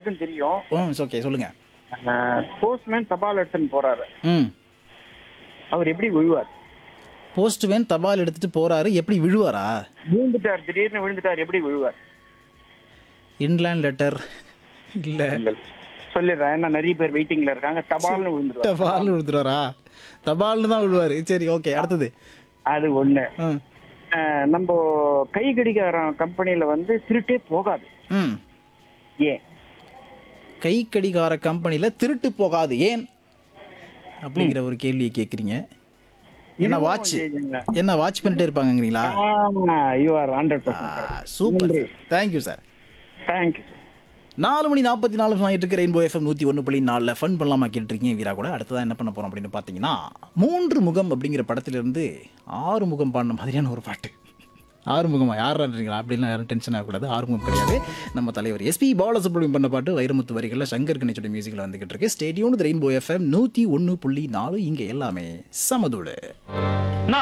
எல்லாருக்கும் தெரியும் ஓ ஓகே சொல்லுங்க போஸ்ட்மேன் தபால் எடுத்துன்னு போறாரு ம் அவர் எப்படி விழுவார் போஸ்ட்மேன் தபால் எடுத்துட்டு போறாரு எப்படி விழுவாரா விழுந்துட்டார் திடீர்னு விழுந்துட்டார் எப்படி விழுவார் இன்லேண்ட் லெட்டர் இல்ல சொல்லிடுறேன் ஏன்னா நிறைய பேர் வெயிட்டிங்ல இருக்காங்க தபால்னு விழுந்துருவார் தபால் விழுத்துறாரா தபால்னு தான் விழுவாரு சரி ஓகே அடுத்தது அது ஒண்ணு ம் அஹ், நம்ம கை கடிகார கம்பெனில வந்து திருட்டே போகாது ம் ஏன் கை கடிகார கம்பெனியில் திருட்டு போகாது ஏன் அப்படிங்கிற ஒரு கேள்வியை கேட்குறீங்க என்ன வாட்ச் என்ன வாட்ச் பண்ணிட்டே இருப்பாங்கங்கிறீங்களா you are hundred percent super thank you sir thank you நாலு மணி நாற்பத்தி நாலு ஆகிட்டு இருக்க ரெயின்போ எஃப்எம் நூற்றி ஒன்று புள்ளி நாலில் ஃபன் பண்ணலாமா கேட்டுருக்கீங்க வீரா கூட அடுத்ததான் என்ன பண்ண போகிறோம் அப்படின்னு பார்த்தீங்கன்னா மூன்று முகம் அப்படிங்கிற படத்திலிருந்து ஆறு முகம் பாடின மாதிரியான ஒரு பாட்டு ஆறுமுகமா யாருன்றீங்களா அப்படின்லாம் யாரும் டென்ஷன் ஆகக்கூடாது ஆறுமுகம் கிடையாது நம்ம தலைவர் எஸ்பி பாலசுப்ரமணியம் பண்ண பாட்டு வைரமுத்து வரிகளில் சங்கர் கணேசோட மியூசிக்கில் வந்துகிட்டு இருக்கு ஸ்டேடியோன் ரெயின்போ எஃப்எம் நூற்றி ஒன்று புள்ளி நாலு இங்கே எல்லாமே சமதூடு